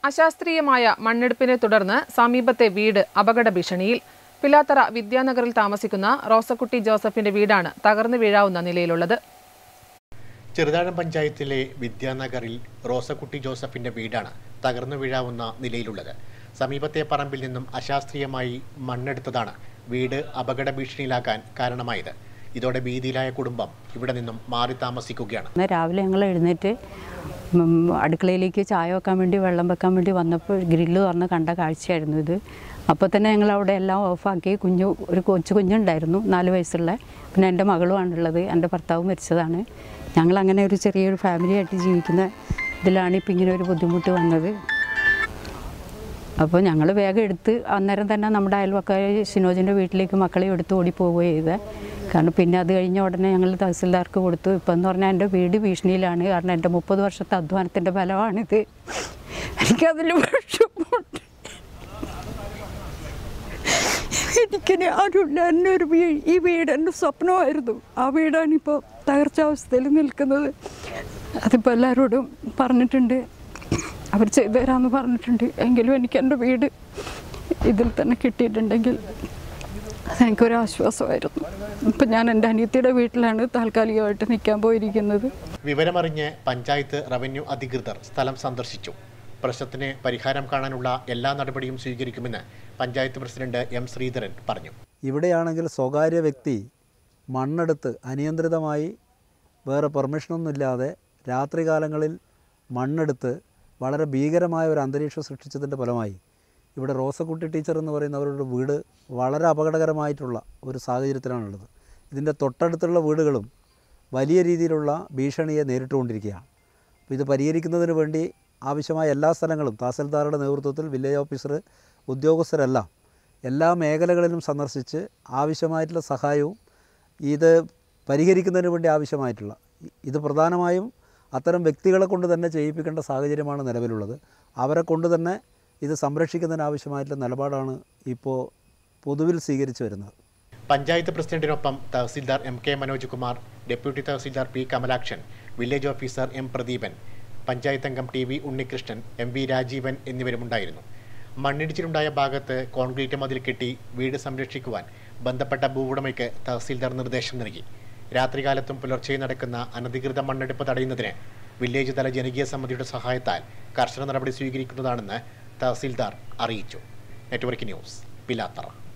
അശാസ്ത്രീയമായ മണ്ണെടുപ്പിനെ തുടർന്ന് സമീപത്തെ വീട് അപകട ഭീഷണിയിൽ പിലാത്തറ വിദ്യാനഗറിൽ താമസിക്കുന്ന റോസക്കുട്ടി ജോസഫിന്റെ വീടാണ് തകർന്നു വീഴാവുന്ന നിലയിലുള്ളത് ചെറുതാഴം പഞ്ചായത്തിലെ വിദ്യാനഗറിൽ റോസക്കുട്ടി ജോസഫിന്റെ വീടാണ് തകർന്നു വീഴാവുന്ന നിലയിലുള്ളത് സമീപത്തെ പറമ്പിൽ നിന്നും അശാസ്ത്രീയമായി മണ്ണെടുത്തതാണ് വീട് അപകട ഭീഷണിയിലാക്കാൻ കാരണമായത് ഇതോടെ ഭീതിയിലായ കുടുംബം ഇവിടെ നിന്നും മാറി താമസിക്കുകയാണ് ഇന്ന് രാവിലെ ഞങ്ങൾ എഴുന്നേറ്റ് ഉം, അടുക്കളയിലേക്ക് ചായ വെക്കാൻ വേണ്ടി വെള്ളം വെക്കാൻ വേണ്ടി വന്നപ്പോൾ ഗ്രില്ല് തുറന്ന് കണ്ട കാഴ്ചയായിരുന്നു ഇത് അപ്പോൾ തന്നെ ഞങ്ങൾ അവിടെ എല്ലാം ഓഫാക്കി കുഞ്ഞു ഒരു കൊച്ചു കുഞ്ഞുണ്ടായിരുന്നു നാല് വയസ്സുള്ള പിന്നെ എൻ്റെ മകളുമാണുള്ളത് എൻ്റെ ഭർത്താവ് മരിച്ചതാണ് ഞങ്ങൾ അങ്ങനെ ഒരു ചെറിയൊരു ഫാമിലിയായിട്ട് ജീവിക്കുന്ന ഇതിലാണ് ഇപ്പം ഇങ്ങനെ ഒരു ബുദ്ധിമുട്ട് വന്നത് അപ്പോൾ ഞങ്ങൾ വേഗം എടുത്ത് അന്നേരം തന്നെ നമ്മുടെ അയൽവക്ക ഷിനോജിൻ്റെ വീട്ടിലേക്ക് മക്കളെ എടുത്ത് ഓടിപ്പോവുകയും ചെയ്തത് കാരണം പിന്നെ അത് കഴിഞ്ഞ ഉടനെ ഞങ്ങൾ തഹസിൽദാർക്ക് കൊടുത്തു ഇപ്പം എന്ന് പറഞ്ഞാൽ എൻ്റെ വീട് ഭീഷണിയിലാണ് കാരണം എൻ്റെ മുപ്പത് വർഷത്തെ അധ്വാനത്തിൻ്റെ ഫലമാണിത് എനിക്കതിൽ വിഷമമുണ്ട് എനിക്കിനി ആരുമില്ല എന്നെ ഒരു വീ ഈ വീട് എൻ്റെ സ്വപ്നമായിരുന്നു ആ വീടാണിപ്പോൾ തകർച്ചാവസ്ഥയിൽ നിൽക്കുന്നത് അതിപ്പോൾ എല്ലാവരോടും പറഞ്ഞിട്ടുണ്ട് അവർ ചെയ്തു തരാമെന്ന് പറഞ്ഞിട്ടുണ്ട് എങ്കിലും എനിക്ക് എൻ്റെ വീട് ഇതിൽ തന്നെ കിട്ടിയിട്ടുണ്ടെങ്കിൽ അതെനിക്കൊരു ആശ്വാസമായിരുന്നു ഇപ്പം ഞാൻ എൻ്റെ അനിയത്തിയുടെ വീട്ടിലാണ് താൽക്കാലികമായിട്ട് നിൽക്കാൻ പോയിരിക്കുന്നത് വിവരമറിഞ്ഞ് പഞ്ചായത്ത് റവന്യൂ അധികൃതർ സ്ഥലം സന്ദർശിച്ചു പ്രശ്നത്തിന് പരിഹാരം കാണാനുള്ള എല്ലാ നടപടിയും സ്വീകരിക്കുമെന്ന് പഞ്ചായത്ത് പ്രസിഡന്റ് എം ശ്രീധരൻ പറഞ്ഞു ഇവിടെയാണെങ്കിൽ സ്വകാര്യ വ്യക്തി മണ്ണെടുത്ത് അനിയന്ത്രിതമായി വേറെ പെർമിഷനൊന്നുമില്ലാതെ രാത്രികാലങ്ങളിൽ മണ്ണെടുത്ത് വളരെ ഭീകരമായ ഒരു അന്തരീക്ഷം സൃഷ്ടിച്ചതിൻ്റെ ഫലമായി ഇവിടെ റോസക്കുട്ടി ടീച്ചർ എന്ന് പറയുന്നവരുടെ വീട് വളരെ അപകടകരമായിട്ടുള്ള ഒരു സാഹചര്യത്തിലാണുള്ളത് ഇതിൻ്റെ തൊട്ടടുത്തുള്ള വീടുകളും വലിയ രീതിയിലുള്ള ഭീഷണിയെ നേരിട്ടുകൊണ്ടിരിക്കുകയാണ് അപ്പോൾ ഇത് പരിഹരിക്കുന്നതിന് വേണ്ടി ആവശ്യമായ എല്ലാ സ്ഥലങ്ങളും തഹസിൽദാറുടെ നേതൃത്വത്തിൽ വില്ലേജ് ഓഫീസർ ഉദ്യോഗസ്ഥരെല്ലാം എല്ലാ മേഖലകളിലും സന്ദർശിച്ച് ആവശ്യമായിട്ടുള്ള സഹായവും ഇത് പരിഹരിക്കുന്നതിന് വേണ്ടി ആവശ്യമായിട്ടുള്ള ഇത് പ്രധാനമായും അത്തരം വ്യക്തികളെ കൊണ്ട് തന്നെ ചെയ്യിപ്പിക്കേണ്ട സാഹചര്യമാണ് നിലവിലുള്ളത് അവരെ കൊണ്ട് തന്നെ ഇത് സംരക്ഷിക്കുന്നതിന് ആവശ്യമായിട്ടുള്ള നിലപാടാണ് ഇപ്പോൾ പൊതുവിൽ സ്വീകരിച്ചു വരുന്നത് പഞ്ചായത്ത് പ്രസിഡന്റിനൊപ്പം tahsildar M K Manoj Kumar deputy tahsildar P Kamalakshan village officer M Pradeepan panchayat അംഗം T V Unnikrishnan M V Rajeevan എന്നിവരുമുണ്ടായിരുന്നു മണ്ണിടിച്ചിലുണ്ടായ ഭാഗത്ത് കോൺക്രീറ്റ് മതിൽ കെട്ടി വീട് സംരക്ഷിക്കുവാൻ ബന്ധപ്പെട്ട ഭൂവുടമയ്ക്ക് തഹസിൽദാർ നിർദ്ദേശം നൽകി രാത്രികാലത്തും പുലർച്ചെ നടക്കുന്ന അനധികൃത മണ്ണെടുപ്പ് തടയുന്നതിന് വില്ലേജ് തല ജനകീയ സമിതിയുടെ സഹായത്താൽ കർശന നടപടി സ്വീകരിക്കുന്നതാണെന്ന് തഹസിൽദാർ അറിയിച്ചു നെറ്റ്വർക്ക് ന്യൂസ് പിലാത്തറ